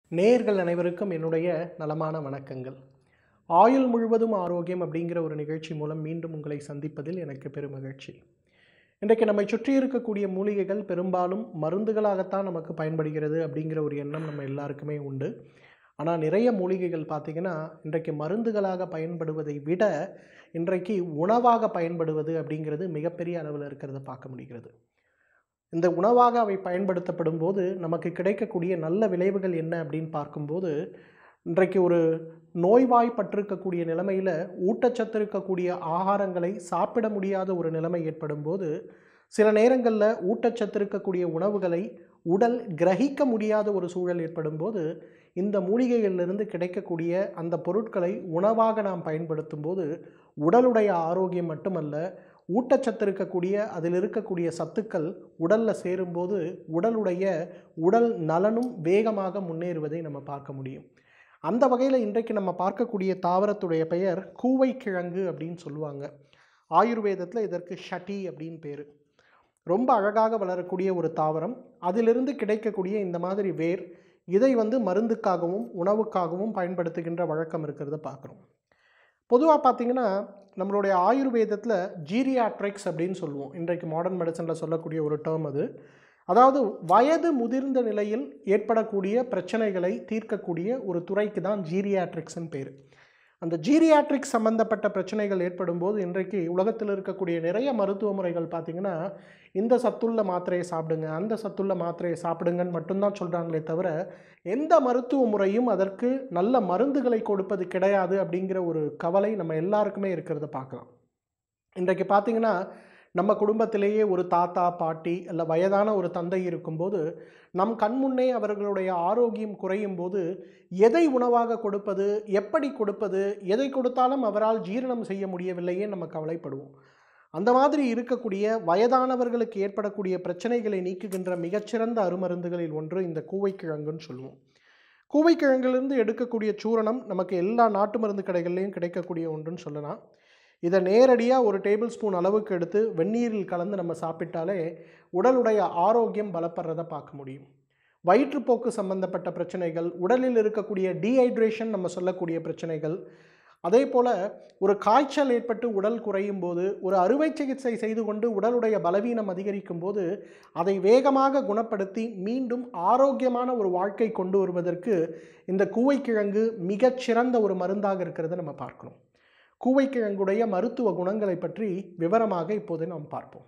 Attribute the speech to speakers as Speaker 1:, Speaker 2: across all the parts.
Speaker 1: நேயர்கள் அனைவருக்கும் என்னுடைய நலமான வணக்கங்கள் ஆயுள் முழுவதும் ஆரோக்கியம் அப்படிங்கிற ஒரு நிகழ்ச்சி மூலம் மீண்டும் உங்களை சந்திப்பதில் எனக்கு பெருமகிழ்ச்சி இன்றைக்கு நம்மை சுற்றி இருக்கக்கூடிய மூலிகைகள் பெரும்பாலும் மருந்துகளாகத்தான் நமக்கு பயன்படுகிறது அப்படிங்கிற ஒரு எண்ணம் நம்ம எல்லாருக்குமே உண்டு ஆனால் நிறைய மூலிகைகள் பார்த்திங்கன்னா இன்றைக்கு மருந்துகளாக பயன்படுவதை விட இன்றைக்கு உணவாக பயன்படுவது அப்படிங்கிறது மிகப்பெரிய அளவில் இருக்கிறத பார்க்க முடிகிறது இந்த உணவாக அவை பயன்படுத்தப்படும் போது நமக்கு கிடைக்கக்கூடிய நல்ல விளைவுகள் என்ன அப்படின்னு பார்க்கும்போது இன்றைக்கு ஒரு நோய்வாய்ப்பட்டிருக்கக்கூடிய நிலைமையில் ஊட்டச்சத்து இருக்கக்கூடிய ஆகாரங்களை சாப்பிட முடியாத ஒரு நிலைமை ஏற்படும் போது சில நேரங்களில் ஊட்டச்சத்து இருக்கக்கூடிய உணவுகளை உடல் கிரகிக்க முடியாத ஒரு சூழல் ஏற்படும் போது இந்த மூலிகைகளிலிருந்து கிடைக்கக்கூடிய அந்த பொருட்களை உணவாக நாம் பயன்படுத்தும் போது உடலுடைய ஆரோக்கியம் மட்டுமல்ல ஊட்டச்சத்து இருக்கக்கூடிய அதில் இருக்கக்கூடிய சத்துக்கள் உடலில் சேரும்போது உடலுடைய உடல் நலனும் வேகமாக முன்னேறுவதை நம்ம பார்க்க முடியும் அந்த வகையில் இன்றைக்கு நம்ம பார்க்கக்கூடிய தாவரத்துடைய பெயர் கூவை கிழங்கு அப்படின்னு சொல்லுவாங்க ஆயுர்வேதத்தில் இதற்கு ஷட்டி அப்படின்னு பேர் ரொம்ப அழகாக வளரக்கூடிய ஒரு தாவரம் அதிலிருந்து கிடைக்கக்கூடிய இந்த மாதிரி வேர் இதை வந்து மருந்துக்காகவும் உணவுக்காகவும் பயன்படுத்துகின்ற வழக்கம் இருக்கிறத பார்க்குறோம் பொதுவாக பார்த்தீங்கன்னா நம்மளுடைய ஆயுர்வேதத்தில் ஜீரியாட்ரிக்ஸ் அப்படின்னு சொல்லுவோம் இன்றைக்கு மாடர்ன் மெடிசனில் சொல்லக்கூடிய ஒரு டேர்ம் அது அதாவது வயது முதிர்ந்த நிலையில் ஏற்படக்கூடிய பிரச்சனைகளை தீர்க்கக்கூடிய ஒரு துறைக்கு தான் ஜீரியாட்ரிக்ஸ்னு பேர் அந்த ஜீரியாட்ரிக்ஸ் சம்பந்தப்பட்ட பிரச்சனைகள் ஏற்படும் போது இன்றைக்கு உலகத்தில் இருக்கக்கூடிய நிறைய மருத்துவ முறைகள் பார்த்திங்கன்னா இந்த சத்துள்ள மாத்திரையை சாப்பிடுங்க அந்த சத்துள்ள மாத்திரையை சாப்பிடுங்கன்னு மட்டும்தான் சொல்கிறாங்களே தவிர எந்த மருத்துவ முறையும் அதற்கு நல்ல மருந்துகளை கொடுப்பது கிடையாது அப்படிங்கிற ஒரு கவலை நம்ம எல்லாருக்குமே இருக்கிறத பார்க்கலாம் இன்றைக்கு பார்த்திங்கன்னா நம்ம குடும்பத்திலேயே ஒரு தாத்தா பாட்டி இல்லை வயதான ஒரு தந்தை இருக்கும்போது நம் கண்முன்னே அவர்களுடைய ஆரோக்கியம் குறையும் போது எதை உணவாக கொடுப்பது எப்படி கொடுப்பது எதை கொடுத்தாலும் அவரால் ஜீரணம் செய்ய முடியவில்லையே நம்ம கவலைப்படுவோம் அந்த மாதிரி இருக்கக்கூடிய வயதானவர்களுக்கு ஏற்படக்கூடிய பிரச்சனைகளை நீக்குகின்ற மிகச்சிறந்த அருமருந்துகளில் ஒன்று இந்த கூவைக்கிழங்குன்னு சொல்லுவோம் கூவைக்கிழங்கிலிருந்து எடுக்கக்கூடிய சூரணம் நமக்கு எல்லா நாட்டு மருந்து கடைகள்லையும் கிடைக்கக்கூடிய ஒன்றுன்னு சொல்லலாம் இதை நேரடியாக ஒரு டேபிள் ஸ்பூன் அளவுக்கு எடுத்து வெந்நீரில் கலந்து நம்ம சாப்பிட்டாலே உடலுடைய ஆரோக்கியம் பலப்படுறதை பார்க்க முடியும் வயிற்றுப்போக்கு சம்பந்தப்பட்ட பிரச்சனைகள் உடலில் இருக்கக்கூடிய டீஹைட்ரேஷன் நம்ம சொல்லக்கூடிய பிரச்சனைகள் அதே போல் ஒரு காய்ச்சல் ஏற்பட்டு உடல் குறையும் போது ஒரு அறுவை சிகிச்சை செய்து கொண்டு உடலுடைய பலவீனம் அதிகரிக்கும் போது அதை வேகமாக குணப்படுத்தி மீண்டும் ஆரோக்கியமான ஒரு வாழ்க்கை கொண்டு வருவதற்கு இந்த கூவைக்கிழங்கு மிகச்சிறந்த ஒரு மருந்தாக இருக்கிறத நம்ம பார்க்கணும் கூவைக்கிழங்குடைய மருத்துவ குணங்களை பற்றி விவரமாக இப்போது நாம் பார்ப்போம்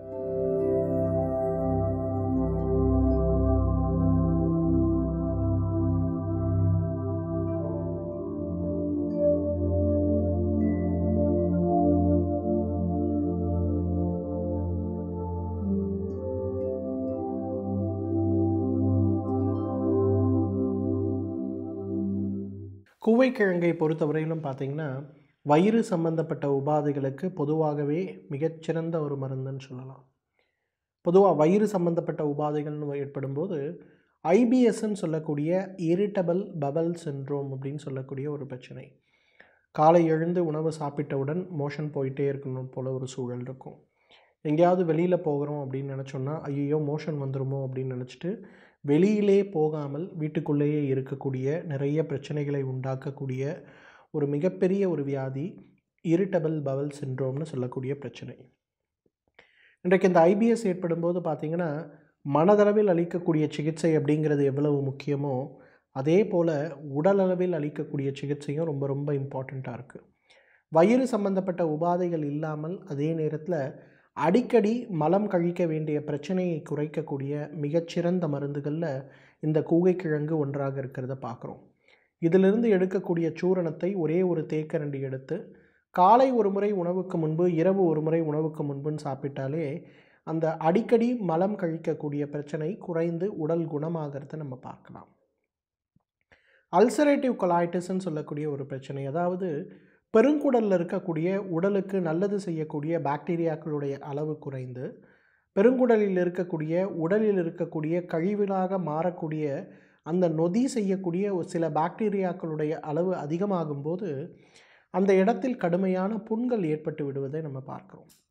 Speaker 1: கூவைக்கிழங்கை பொறுத்தவரையிலும் பார்த்திங்கன்னா வயிறு சம்பந்தப்பட்ட உபாதைகளுக்கு பொதுவாகவே மிகச்சிறந்த ஒரு மருந்துன்னு சொல்லலாம் பொதுவாக வயிறு சம்பந்தப்பட்ட உபாதைகள்னு ஏற்படும்போது ஐபிஎஸ்ன்னு சொல்லக்கூடிய இரிட்டபிள் பபல் சின்ட்ரோம் அப்படின்னு சொல்லக்கூடிய ஒரு பிரச்சனை காலை எழுந்து உணவு சாப்பிட்டவுடன் மோஷன் போயிட்டே இருக்கணும் போல் ஒரு சூழல் இருக்கும் எங்கேயாவது வெளியில் போகிறோம் அப்படின்னு நினச்சோன்னா ஐயோ மோஷன் வந்துருமோ அப்படின்னு நினச்சிட்டு வெளியிலே போகாமல் வீட்டுக்குள்ளேயே இருக்கக்கூடிய நிறைய பிரச்சனைகளை உண்டாக்கக்கூடிய ஒரு மிகப்பெரிய ஒரு வியாதி இரிட்டபிள் பவல் சின்ட்ரோம்னு சொல்லக்கூடிய பிரச்சனை இன்றைக்கு இந்த ஐபிஎஸ் ஏற்படும்போது பார்த்திங்கன்னா மனதளவில் அளிக்கக்கூடிய சிகிச்சை அப்படிங்கிறது எவ்வளவு முக்கியமோ அதே போல் உடலளவில் அளிக்கக்கூடிய சிகிச்சையும் ரொம்ப ரொம்ப இம்பார்ட்டண்ட்டாக இருக்குது வயிறு சம்பந்தப்பட்ட உபாதைகள் இல்லாமல் அதே நேரத்தில் அடிக்கடி மலம் கழிக்க வேண்டிய பிரச்சனையை குறைக்கக்கூடிய மிகச்சிறந்த மருந்துகளில் இந்த கூகைக்கிழங்கு ஒன்றாக இருக்கிறத பார்க்குறோம் இதிலிருந்து எடுக்கக்கூடிய சூரணத்தை ஒரே ஒரு தேக்கரண்டி எடுத்து காலை ஒரு முறை உணவுக்கு முன்பு இரவு ஒரு முறை உணவுக்கு முன்புன்னு சாப்பிட்டாலே அந்த அடிக்கடி மலம் கழிக்கக்கூடிய பிரச்சனை குறைந்து உடல் குணமாகிறத நம்ம பார்க்கலாம் அல்சரேட்டிவ் கொலாய்டிஸ்ன்னு சொல்லக்கூடிய ஒரு பிரச்சனை அதாவது பெருங்குடலில் இருக்கக்கூடிய உடலுக்கு நல்லது செய்யக்கூடிய பாக்டீரியாக்களுடைய அளவு குறைந்து பெருங்குடலில் இருக்கக்கூடிய உடலில் இருக்கக்கூடிய கழிவுகளாக மாறக்கூடிய அந்த நொதி செய்யக்கூடிய ஒரு சில பாக்டீரியாக்களுடைய அளவு அதிகமாகும்போது அந்த இடத்தில் கடுமையான புண்கள் ஏற்பட்டு விடுவதை நம்ம பார்க்குறோம்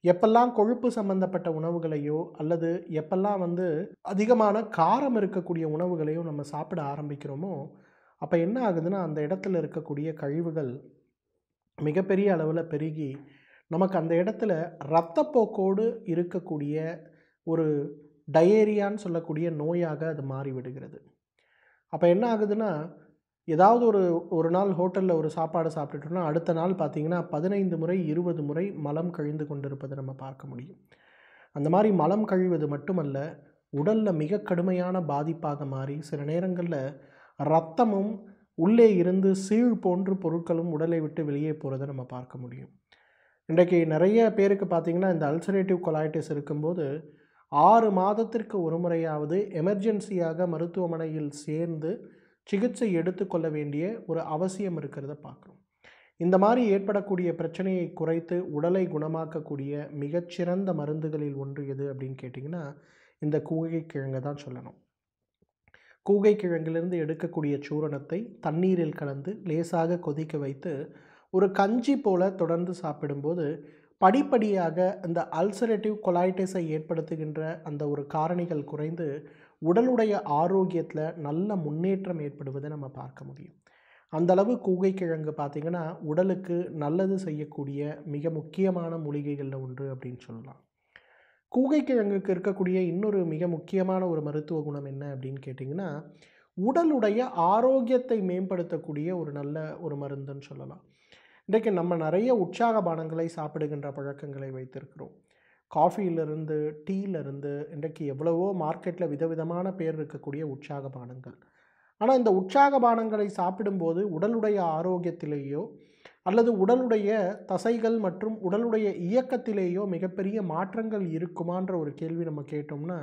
Speaker 1: எப்பெல்லாம் கொழுப்பு சம்பந்தப்பட்ட உணவுகளையோ அல்லது எப்பெல்லாம் வந்து அதிகமான காரம் இருக்கக்கூடிய உணவுகளையோ நம்ம சாப்பிட ஆரம்பிக்கிறோமோ அப்போ என்ன ஆகுதுன்னா அந்த இடத்துல இருக்கக்கூடிய கழிவுகள் மிகப்பெரிய அளவில் பெருகி நமக்கு அந்த இடத்துல இரத்தப்போக்கோடு இருக்கக்கூடிய ஒரு டயேரியான்னு சொல்லக்கூடிய நோயாக அது மாறி விடுகிறது அப்போ என்ன ஆகுதுன்னா ஏதாவது ஒரு ஒரு நாள் ஹோட்டலில் ஒரு சாப்பாடு சாப்பிட்டுட்டோம்னா அடுத்த நாள் பார்த்திங்கன்னா பதினைந்து முறை இருபது முறை மலம் கழிந்து கொண்டிருப்பதை நம்ம பார்க்க முடியும் அந்த மாதிரி மலம் கழிவது மட்டுமல்ல உடலில் மிக கடுமையான பாதிப்பாக மாறி சில நேரங்களில் ரத்தமும் உள்ளே இருந்து சீழ் போன்று பொருட்களும் உடலை விட்டு வெளியே போகிறத நம்ம பார்க்க முடியும் இன்றைக்கு நிறைய பேருக்கு பார்த்திங்கன்னா இந்த அல்சரேட்டிவ் கொலாய்டிஸ் இருக்கும்போது ஆறு மாதத்திற்கு ஒரு முறையாவது எமர்ஜென்சியாக மருத்துவமனையில் சேர்ந்து சிகிச்சை எடுத்துக்கொள்ள வேண்டிய ஒரு அவசியம் இருக்கிறத பார்க்குறோம் இந்த மாதிரி ஏற்படக்கூடிய பிரச்சனையை குறைத்து உடலை குணமாக்கக்கூடிய மிகச்சிறந்த மருந்துகளில் ஒன்று எது அப்படின்னு கேட்டிங்கன்னா இந்த கூகை கிழங்கு தான் சொல்லணும் கூகை கிழங்கிலிருந்து எடுக்கக்கூடிய சூரணத்தை தண்ணீரில் கலந்து லேசாக கொதிக்க வைத்து ஒரு கஞ்சி போல தொடர்ந்து சாப்பிடும்போது படிப்படியாக இந்த அல்சரேட்டிவ் கொலாய்டிஸை ஏற்படுத்துகின்ற அந்த ஒரு காரணிகள் குறைந்து உடலுடைய ஆரோக்கியத்தில் நல்ல முன்னேற்றம் ஏற்படுவதை நம்ம பார்க்க முடியும் அந்தளவு கூகை கிழங்கு பார்த்திங்கன்னா உடலுக்கு நல்லது செய்யக்கூடிய மிக முக்கியமான மூலிகைகளில் ஒன்று அப்படின்னு சொல்லலாம் கூகை கிழங்குக்கு இருக்கக்கூடிய இன்னொரு மிக முக்கியமான ஒரு மருத்துவ குணம் என்ன அப்படின்னு கேட்டிங்கன்னா உடலுடைய ஆரோக்கியத்தை மேம்படுத்தக்கூடிய ஒரு நல்ல ஒரு மருந்துன்னு சொல்லலாம் இன்றைக்கு நம்ம நிறைய உற்சாக பானங்களை சாப்பிடுகின்ற பழக்கங்களை வைத்திருக்கிறோம் காஃபியிலிருந்து டீயிலிருந்து இன்றைக்கு எவ்வளவோ மார்க்கெட்டில் விதவிதமான பேர் இருக்கக்கூடிய உற்சாக பானங்கள் ஆனால் இந்த உற்சாக பானங்களை சாப்பிடும்போது உடலுடைய ஆரோக்கியத்திலேயோ அல்லது உடலுடைய தசைகள் மற்றும் உடலுடைய இயக்கத்திலேயோ மிகப்பெரிய மாற்றங்கள் இருக்குமான்ற ஒரு கேள்வி நம்ம கேட்டோம்னா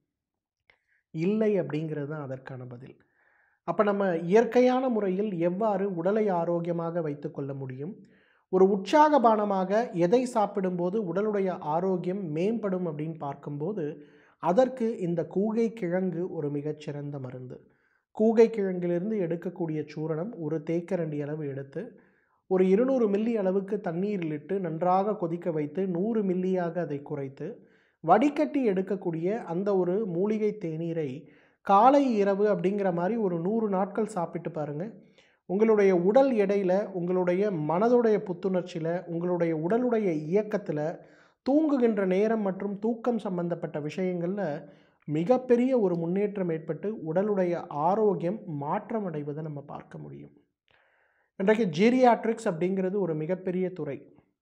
Speaker 1: இல்லை அப்படிங்கிறது தான் அதற்கான பதில் அப்போ நம்ம இயற்கையான முறையில் எவ்வாறு உடலை ஆரோக்கியமாக வைத்துக்கொள்ள முடியும் ஒரு உற்சாக பானமாக எதை சாப்பிடும்போது உடலுடைய ஆரோக்கியம் மேம்படும் அப்படின்னு பார்க்கும்போது அதற்கு இந்த கூகை கிழங்கு ஒரு மிகச்சிறந்த மருந்து கூகை கிழங்கிலிருந்து எடுக்கக்கூடிய சூரணம் ஒரு தேக்கரண்டி அளவு எடுத்து ஒரு இருநூறு மில்லி அளவுக்கு தண்ணீரில் இட்டு நன்றாக கொதிக்க வைத்து நூறு மில்லியாக அதை குறைத்து வடிகட்டி எடுக்கக்கூடிய அந்த ஒரு மூலிகை தேநீரை காலை இரவு அப்படிங்கிற மாதிரி ஒரு நூறு நாட்கள் சாப்பிட்டு பாருங்கள் உங்களுடைய உடல் எடையில் உங்களுடைய மனதுடைய புத்துணர்ச்சியில் உங்களுடைய உடலுடைய இயக்கத்தில் தூங்குகின்ற நேரம் மற்றும் தூக்கம் சம்பந்தப்பட்ட விஷயங்களில் மிகப்பெரிய ஒரு முன்னேற்றம் ஏற்பட்டு உடலுடைய ஆரோக்கியம் மாற்றம் அடைவதை நம்ம பார்க்க முடியும் இன்றைக்கு ஜீரியாட்ரிக்ஸ் அப்படிங்கிறது ஒரு மிகப்பெரிய துறை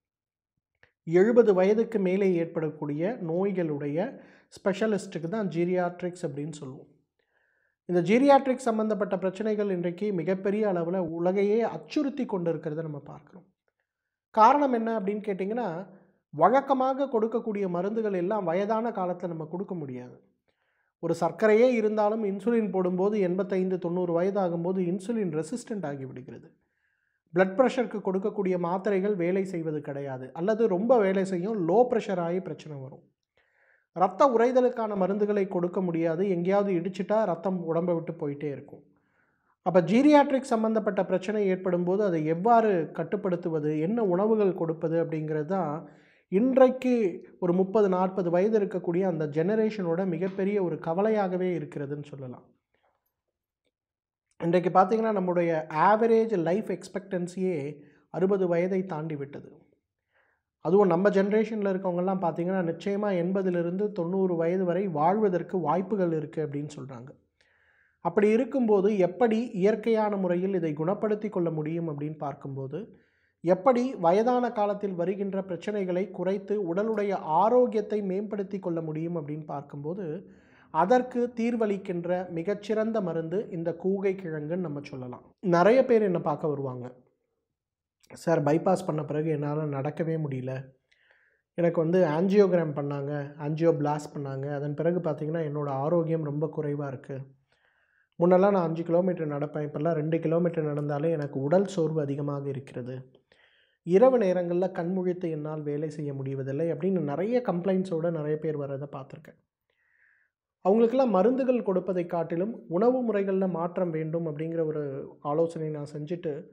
Speaker 1: எழுபது வயதுக்கு மேலே ஏற்படக்கூடிய நோய்களுடைய ஸ்பெஷலிஸ்ட்டுக்கு தான் ஜீரியாட்ரிக்ஸ் அப்படின்னு சொல்லுவோம் இந்த ஜீரியாட்ரிக் சம்மந்தப்பட்ட பிரச்சனைகள் இன்றைக்கு மிகப்பெரிய அளவில் உலகையே அச்சுறுத்தி கொண்டு இருக்கிறத நம்ம பார்க்குறோம் காரணம் என்ன அப்படின்னு கேட்டிங்கன்னா வழக்கமாக கொடுக்கக்கூடிய மருந்துகள் எல்லாம் வயதான காலத்தில் நம்ம கொடுக்க முடியாது ஒரு சர்க்கரையே இருந்தாலும் இன்சுலின் போடும்போது எண்பத்தைந்து தொண்ணூறு வயதாகும்போது இன்சுலின் ரெசிஸ்டண்ட் ஆகி விடுகிறது பிளட் ப்ரெஷருக்கு கொடுக்கக்கூடிய மாத்திரைகள் வேலை செய்வது கிடையாது அல்லது ரொம்ப வேலை செய்யும் லோ ப்ரெஷர் ஆகி பிரச்சனை வரும் ரத்த உறைதலுக்கான மருந்துகளை கொடுக்க முடியாது எங்கேயாவது இடிச்சிட்டா ரத்தம் உடம்பை விட்டு போயிட்டே இருக்கும் அப்போ ஜீரியாட்ரிக் சம்மந்தப்பட்ட பிரச்சனை ஏற்படும் போது அதை எவ்வாறு கட்டுப்படுத்துவது என்ன உணவுகள் கொடுப்பது அப்படிங்கிறது தான் இன்றைக்கு ஒரு முப்பது நாற்பது வயது இருக்கக்கூடிய அந்த ஜெனரேஷனோட மிகப்பெரிய ஒரு கவலையாகவே இருக்கிறதுன்னு சொல்லலாம் இன்றைக்கு பார்த்திங்கன்னா நம்முடைய ஆவரேஜ் லைஃப் எக்ஸ்பெக்டன்சியே அறுபது வயதை தாண்டி விட்டது அதுவும் நம்ம ஜென்ரேஷனில் இருக்கவங்கெல்லாம் பார்த்திங்கன்னா நிச்சயமாக எண்பதிலிருந்து தொண்ணூறு வயது வரை வாழ்வதற்கு வாய்ப்புகள் இருக்குது அப்படின்னு சொல்கிறாங்க அப்படி இருக்கும்போது எப்படி இயற்கையான முறையில் இதை குணப்படுத்தி கொள்ள முடியும் அப்படின்னு பார்க்கும்போது எப்படி வயதான காலத்தில் வருகின்ற பிரச்சனைகளை குறைத்து உடலுடைய ஆரோக்கியத்தை மேம்படுத்தி கொள்ள முடியும் அப்படின்னு பார்க்கும்போது அதற்கு தீர்வளிக்கின்ற மிகச்சிறந்த மருந்து இந்த கூகை கிழங்குன்னு நம்ம சொல்லலாம் நிறைய பேர் என்னை பார்க்க வருவாங்க சார் பைபாஸ் பண்ண பிறகு என்னால் நடக்கவே முடியல எனக்கு வந்து ஆன்ஜியோகிராம் பண்ணாங்க ஆன்ஜியோ பிளாஸ்ட் பண்ணாங்க அதன் பிறகு பார்த்திங்கன்னா என்னோடய ஆரோக்கியம் ரொம்ப குறைவாக இருக்குது முன்னெல்லாம் நான் அஞ்சு கிலோமீட்டர் நடப்பேன் இப்போல்லாம் ரெண்டு கிலோமீட்டர் நடந்தாலே எனக்கு உடல் சோர்வு அதிகமாக இருக்கிறது இரவு நேரங்களில் கண்முழித்து என்னால் வேலை செய்ய முடிவதில்லை அப்படின்னு நிறைய கம்ப்ளைண்ட்ஸோடு நிறைய பேர் வரதை பார்த்துருக்கேன் அவங்களுக்கெல்லாம் மருந்துகள் கொடுப்பதை காட்டிலும் உணவு முறைகளில் மாற்றம் வேண்டும் அப்படிங்கிற ஒரு ஆலோசனை நான் செஞ்சுட்டு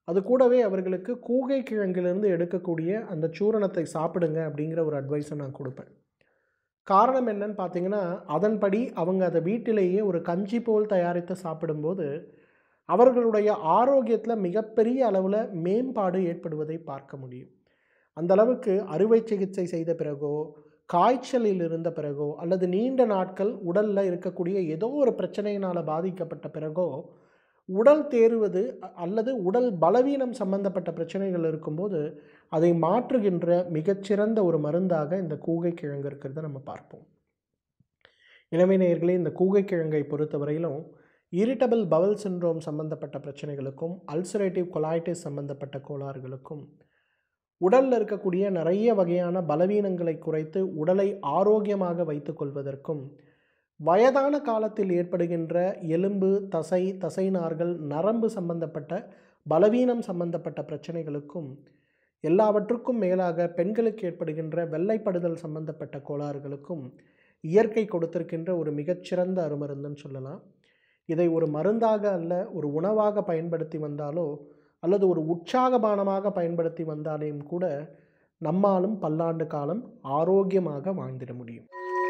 Speaker 1: அது கூடவே அவர்களுக்கு கூகை கிழங்கிலிருந்து எடுக்கக்கூடிய அந்த சூரணத்தை சாப்பிடுங்க அப்படிங்கிற ஒரு அட்வைஸை நான் கொடுப்பேன் காரணம் என்னன்னு பார்த்தீங்கன்னா அதன்படி அவங்க அதை வீட்டிலேயே ஒரு கஞ்சி போல் தயாரித்து சாப்பிடும்போது அவர்களுடைய ஆரோக்கியத்தில் மிகப்பெரிய அளவில் மேம்பாடு ஏற்படுவதை பார்க்க முடியும் அந்த அளவுக்கு அறுவை சிகிச்சை செய்த பிறகோ காய்ச்சலில் இருந்த பிறகோ அல்லது நீண்ட நாட்கள் உடலில் இருக்கக்கூடிய ஏதோ ஒரு பிரச்சனையினால் பாதிக்கப்பட்ட பிறகோ உடல் தேறுவது அ- அல்லது உடல் பலவீனம் சம்பந்தப்பட்ட பிரச்சனைகள் இருக்கும்போது அதை மாற்றுகின்ற மிகச்சிறந்த ஒரு மருந்தாக இந்த கூகை கிழங்கு இருக்கிறத நம்ம பார்ப்போம் இளமை நேயர்களே இந்த கூகை கிழங்கை பொறுத்தவரையிலும் இரிட்டபிள் பவல் சிண்ட்ரோம் சம்பந்தப்பட்ட பிரச்சனைகளுக்கும் அல்சரேட்டிவ் கொலாய்டிஸ் சம்பந்தப்பட்ட கோளாறுகளுக்கும் உடலில் இருக்கக்கூடிய நிறைய வகையான பலவீனங்களை குறைத்து உடலை ஆரோக்கியமாக வைத்துக்கொள்வதற்கும் வயதான காலத்தில் ஏற்படுகின்ற எலும்பு தசை தசைநார்கள் நரம்பு சம்பந்தப்பட்ட பலவீனம் சம்பந்தப்பட்ட பிரச்சனைகளுக்கும் எல்லாவற்றுக்கும் மேலாக பெண்களுக்கு ஏற்படுகின்ற வெள்ளைப்படுதல் சம்பந்தப்பட்ட கோளாறுகளுக்கும் இயற்கை கொடுத்திருக்கின்ற ஒரு மிகச்சிறந்த அருமருந்துன்னு சொல்லலாம் இதை ஒரு மருந்தாக அல்ல ஒரு உணவாக பயன்படுத்தி வந்தாலோ அல்லது ஒரு உற்சாகபானமாக பயன்படுத்தி வந்தாலேயும் கூட நம்மாலும் பல்லாண்டு காலம் ஆரோக்கியமாக வாழ்ந்திட முடியும்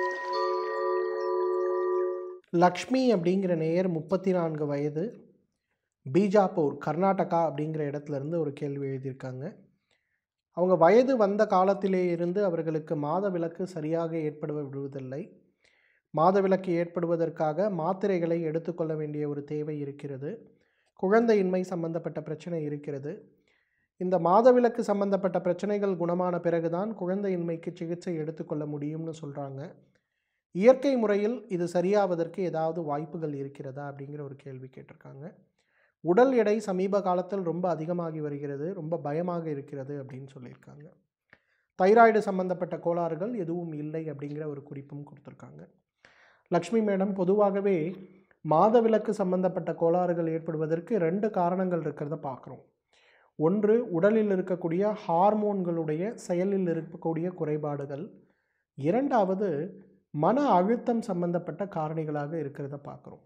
Speaker 1: லக்ஷ்மி அப்படிங்கிற நேயர் முப்பத்தி நான்கு வயது பீஜாப்பூர் கர்நாடகா அப்படிங்கிற இடத்துல இருந்து ஒரு கேள்வி எழுதியிருக்காங்க அவங்க வயது வந்த காலத்திலே இருந்து அவர்களுக்கு மாத விலக்கு சரியாக ஏற்பட விடுவதில்லை மாதவிலக்கு ஏற்படுவதற்காக மாத்திரைகளை எடுத்துக்கொள்ள வேண்டிய ஒரு தேவை இருக்கிறது குழந்தையின்மை சம்பந்தப்பட்ட பிரச்சனை இருக்கிறது இந்த மாதவிலக்கு சம்பந்தப்பட்ட பிரச்சனைகள் குணமான பிறகுதான் குழந்தையின்மைக்கு சிகிச்சை எடுத்துக்கொள்ள முடியும்னு சொல்கிறாங்க இயற்கை முறையில் இது சரியாவதற்கு ஏதாவது வாய்ப்புகள் இருக்கிறதா அப்படிங்கிற ஒரு கேள்வி கேட்டிருக்காங்க உடல் எடை சமீப காலத்தில் ரொம்ப அதிகமாகி வருகிறது ரொம்ப பயமாக இருக்கிறது அப்படின்னு சொல்லியிருக்காங்க தைராய்டு சம்பந்தப்பட்ட கோளாறுகள் எதுவும் இல்லை அப்படிங்கிற ஒரு குறிப்பும் கொடுத்துருக்காங்க லக்ஷ்மி மேடம் பொதுவாகவே மாதவிலக்கு சம்பந்தப்பட்ட கோளாறுகள் ஏற்படுவதற்கு ரெண்டு காரணங்கள் இருக்கிறத பார்க்குறோம் ஒன்று உடலில் இருக்கக்கூடிய ஹார்மோன்களுடைய செயலில் இருக்கக்கூடிய குறைபாடுகள் இரண்டாவது மன அழுத்தம் சம்பந்தப்பட்ட காரணிகளாக இருக்கிறத பார்க்குறோம்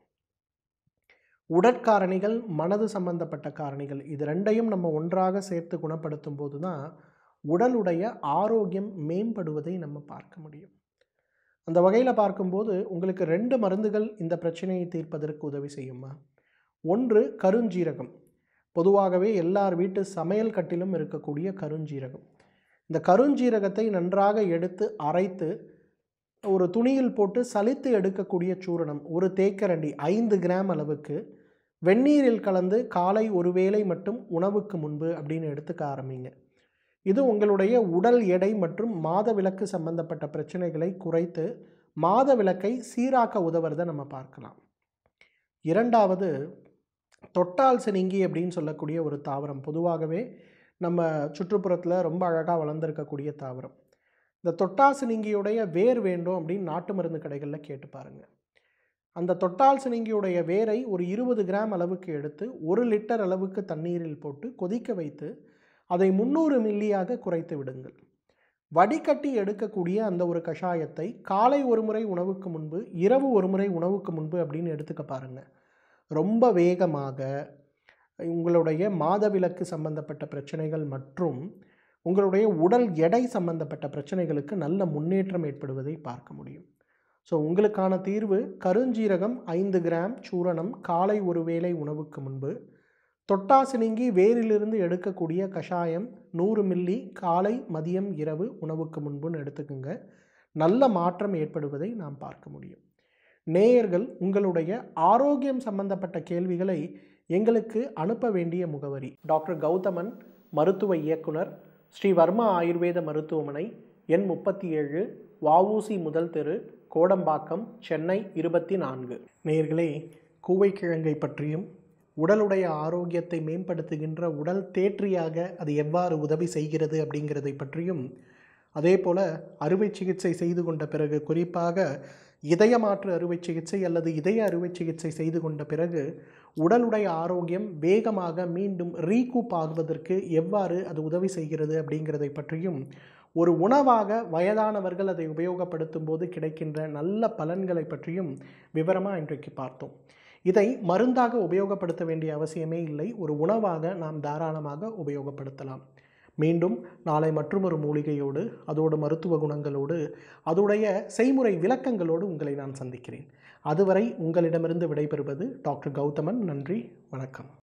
Speaker 1: உடற்காரணிகள் மனது சம்பந்தப்பட்ட காரணிகள் இது ரெண்டையும் நம்ம ஒன்றாக சேர்த்து குணப்படுத்தும் போது தான் உடலுடைய ஆரோக்கியம் மேம்படுவதை நம்ம பார்க்க முடியும் அந்த வகையில் பார்க்கும்போது உங்களுக்கு ரெண்டு மருந்துகள் இந்த பிரச்சனையை தீர்ப்பதற்கு உதவி செய்யுமா ஒன்று கருஞ்சீரகம் பொதுவாகவே எல்லார் வீட்டு சமையல் கட்டிலும் இருக்கக்கூடிய கருஞ்சீரகம் இந்த கருஞ்சீரகத்தை நன்றாக எடுத்து அரைத்து ஒரு துணியில் போட்டு சலித்து எடுக்கக்கூடிய சூரணம் ஒரு தேக்கரண்டி ஐந்து கிராம் அளவுக்கு வெந்நீரில் கலந்து காலை ஒரு வேளை மட்டும் உணவுக்கு முன்பு அப்படின்னு எடுத்துக்க ஆரம்பிங்க இது உங்களுடைய உடல் எடை மற்றும் மாதவிலக்கு சம்பந்தப்பட்ட பிரச்சனைகளை குறைத்து மாதவிலக்கை சீராக்க உதவுறதை நம்ம பார்க்கலாம் இரண்டாவது தொட்டால் சினிங்கி அப்படின்னு சொல்லக்கூடிய ஒரு தாவரம் பொதுவாகவே நம்ம சுற்றுப்புறத்தில் ரொம்ப அழகாக வளர்ந்துருக்கக்கூடிய தாவரம் இந்த தொட்டாசினிங்கியுடைய வேர் வேண்டும் அப்படின்னு நாட்டு மருந்து கடைகளில் கேட்டு பாருங்கள் அந்த தொட்டால் சினிங்கியுடைய வேரை ஒரு இருபது கிராம் அளவுக்கு எடுத்து ஒரு லிட்டர் அளவுக்கு தண்ணீரில் போட்டு கொதிக்க வைத்து அதை முந்நூறு மில்லியாக குறைத்து விடுங்கள் வடிகட்டி எடுக்கக்கூடிய அந்த ஒரு கஷாயத்தை காலை ஒரு முறை உணவுக்கு முன்பு இரவு ஒரு முறை உணவுக்கு முன்பு அப்படின்னு எடுத்துக்க பாருங்கள் ரொம்ப வேகமாக உங்களுடைய மாதவிலக்கு சம்பந்தப்பட்ட பிரச்சனைகள் மற்றும் உங்களுடைய உடல் எடை சம்பந்தப்பட்ட பிரச்சனைகளுக்கு நல்ல முன்னேற்றம் ஏற்படுவதை பார்க்க முடியும் ஸோ உங்களுக்கான தீர்வு கருஞ்சீரகம் ஐந்து கிராம் சூரணம் காலை ஒரு வேளை உணவுக்கு முன்பு தொட்டாசினிங்கி வேரிலிருந்து எடுக்கக்கூடிய கஷாயம் நூறு மில்லி காலை மதியம் இரவு உணவுக்கு முன்புன்னு எடுத்துக்கோங்க நல்ல மாற்றம் ஏற்படுவதை நாம் பார்க்க முடியும் நேயர்கள் உங்களுடைய ஆரோக்கியம் சம்பந்தப்பட்ட கேள்விகளை எங்களுக்கு அனுப்ப வேண்டிய முகவரி டாக்டர் கௌதமன் மருத்துவ இயக்குனர் ஸ்ரீ வர்மா ஆயுர்வேத மருத்துவமனை எண் முப்பத்தி ஏழு வஉசி முதல் தெரு கோடம்பாக்கம் சென்னை இருபத்தி நான்கு நேயர்களே கூவைக்கிழங்கை பற்றியும் உடலுடைய ஆரோக்கியத்தை மேம்படுத்துகின்ற உடல் தேற்றியாக அது எவ்வாறு உதவி செய்கிறது அப்படிங்கிறதை பற்றியும் அதே போல் அறுவை சிகிச்சை செய்து கொண்ட பிறகு குறிப்பாக இதய மாற்று அறுவை சிகிச்சை அல்லது இதய அறுவை சிகிச்சை செய்து கொண்ட பிறகு உடலுடைய ஆரோக்கியம் வேகமாக மீண்டும் ரீகூப் ஆகுவதற்கு எவ்வாறு அது உதவி செய்கிறது அப்படிங்கிறதை பற்றியும் ஒரு உணவாக வயதானவர்கள் அதை உபயோகப்படுத்தும் போது கிடைக்கின்ற நல்ல பலன்களை பற்றியும் விவரமாக இன்றைக்கு பார்த்தோம் இதை மருந்தாக உபயோகப்படுத்த வேண்டிய அவசியமே இல்லை ஒரு உணவாக நாம் தாராளமாக உபயோகப்படுத்தலாம் மீண்டும் நாளை மற்றொரு மூலிகையோடு அதோடு மருத்துவ குணங்களோடு அதோடைய செய்முறை விளக்கங்களோடு உங்களை நான் சந்திக்கிறேன் அதுவரை உங்களிடமிருந்து விடைபெறுவது டாக்டர் கௌதமன் நன்றி வணக்கம்